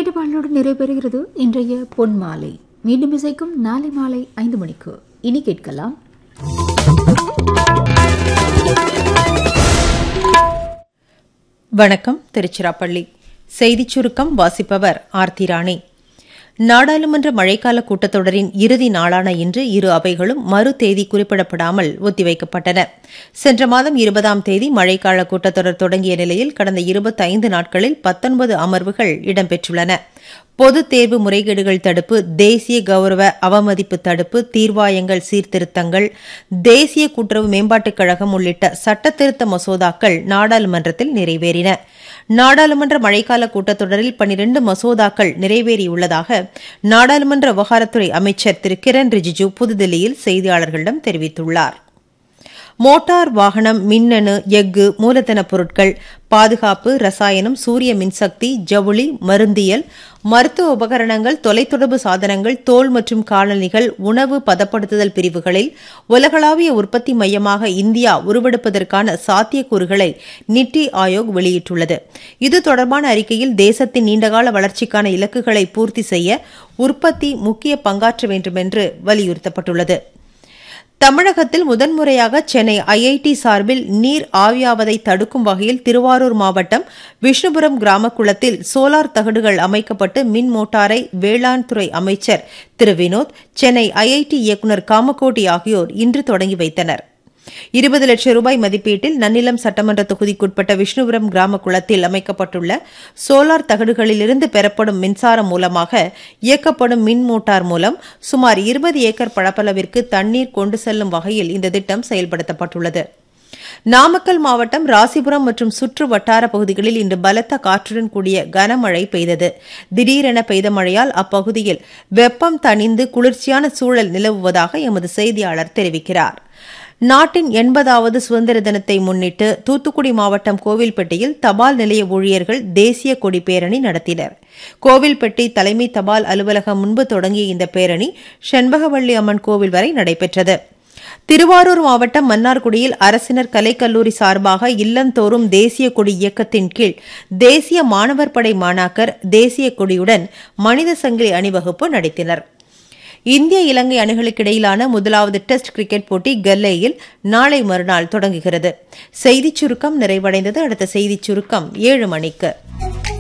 கேட்ட பாடலோடு நிறைவு இன்றைய பொன் மாலை மீண்டும் இசைக்கும் நாளை மாலை ஐந்து மணிக்கு இனி கேட்கலாம் வணக்கம் திருச்சிராப்பள்ளி செய்திச் சுருக்கம் வாசிப்பவர் ஆர்த்தி ராணி நாடாளுமன்ற மழைக்கால கூட்டத்தொடரின் இறுதி நாளான இன்று இரு அவைகளும் மறு தேதி குறிப்பிடப்படாமல் ஒத்திவைக்கப்பட்டன சென்ற மாதம் இருபதாம் தேதி மழைக்கால கூட்டத்தொடர் தொடங்கிய நிலையில் கடந்த இருபத்தைந்து நாட்களில் பத்தொன்பது அமர்வுகள் இடம்பெற்றுள்ளன பொதுத் தேர்வு முறைகேடுகள் தடுப்பு தேசிய கௌரவ அவமதிப்பு தடுப்பு தீர்வாயங்கள் சீர்திருத்தங்கள் தேசிய கூட்டுறவு மேம்பாட்டுக் கழகம் உள்ளிட்ட சட்டத்திருத்த மசோதாக்கள் நாடாளுமன்றத்தில் நிறைவேறின நாடாளுமன்ற மழைக்கால கூட்டத்தொடரில் பனிரண்டு மசோதாக்கள் நிறைவேறியுள்ளதாக நாடாளுமன்ற விவகாரத்துறை அமைச்சர் திரு கிரண் ரிஜிஜு புதுதில்லியில் செய்தியாளர்களிடம் தெரிவித்துள்ளார் மோட்டார் வாகனம் மின்னணு எஃகு மூலதனப் பொருட்கள் பாதுகாப்பு ரசாயனம் சூரிய மின்சக்தி ஜவுளி மருந்தியல் மருத்துவ உபகரணங்கள் தொலைத்தொடர்பு சாதனங்கள் தோல் மற்றும் காலணிகள் உணவு பதப்படுத்துதல் பிரிவுகளில் உலகளாவிய உற்பத்தி மையமாக இந்தியா உருவெடுப்பதற்கான சாத்தியக்கூறுகளை நித்தி ஆயோக் வெளியிட்டுள்ளது இது தொடர்பான அறிக்கையில் தேசத்தின் நீண்டகால வளர்ச்சிக்கான இலக்குகளை பூர்த்தி செய்ய உற்பத்தி முக்கிய பங்காற்ற வேண்டும் என்று வலியுறுத்தப்பட்டுள்ளது தமிழகத்தில் முதன்முறையாக சென்னை ஐஐடி சார்பில் நீர் ஆவியாவதை தடுக்கும் வகையில் திருவாரூர் மாவட்டம் விஷ்ணுபுரம் கிராமக்குளத்தில் சோலார் தகடுகள் அமைக்கப்பட்டு மின் மோட்டாரை வேளாண் துறை அமைச்சர் திரு வினோத் சென்னை ஐஐடி இயக்குநர் காமகோட்டி ஆகியோர் இன்று தொடங்கி வைத்தனர் இருபது லட்சம் ரூபாய் மதிப்பீட்டில் நன்னிலம் சட்டமன்ற தொகுதிக்குட்பட்ட விஷ்ணுபுரம் கிராம குளத்தில் அமைக்கப்பட்டுள்ள சோலார் தகடுகளிலிருந்து பெறப்படும் மின்சாரம் மூலமாக இயக்கப்படும் மின் மோட்டார் மூலம் சுமார் இருபது ஏக்கர் பரப்பளவிற்கு தண்ணீர் கொண்டு செல்லும் வகையில் இந்த திட்டம் செயல்படுத்தப்பட்டுள்ளது நாமக்கல் மாவட்டம் ராசிபுரம் மற்றும் சுற்று வட்டார பகுதிகளில் இன்று பலத்த காற்றுடன் கூடிய கனமழை பெய்தது திடீரென பெய்த மழையால் அப்பகுதியில் வெப்பம் தணிந்து குளிர்ச்சியான சூழல் நிலவுவதாக எமது செய்தியாளர் தெரிவிக்கிறார் நாட்டின் எண்பதாவது சுதந்திர தினத்தை முன்னிட்டு தூத்துக்குடி மாவட்டம் கோவில்பட்டியில் தபால் நிலைய ஊழியர்கள் தேசிய கொடி பேரணி நடத்தினர் கோவில்பட்டி தலைமை தபால் அலுவலகம் முன்பு தொடங்கிய இந்த பேரணி செண்பகவள்ளி அம்மன் கோவில் வரை நடைபெற்றது திருவாரூர் மாவட்டம் மன்னார்குடியில் அரசினர் கலைக்கல்லூரி சார்பாக இல்லந்தோறும் தேசிய கொடி இயக்கத்தின் கீழ் தேசிய மாணவர் படை மாணாக்கர் தேசிய கொடியுடன் மனித சங்கிலி அணிவகுப்பு நடத்தினர் இந்திய இலங்கை அணிகளுக்கு இடையிலான முதலாவது டெஸ்ட் கிரிக்கெட் போட்டி கல்லேயில் நாளை மறுநாள் தொடங்குகிறது செய்திச் சுருக்கம் நிறைவடைந்தது அடுத்த செய்திச் சுருக்கம் ஏழு மணிக்கு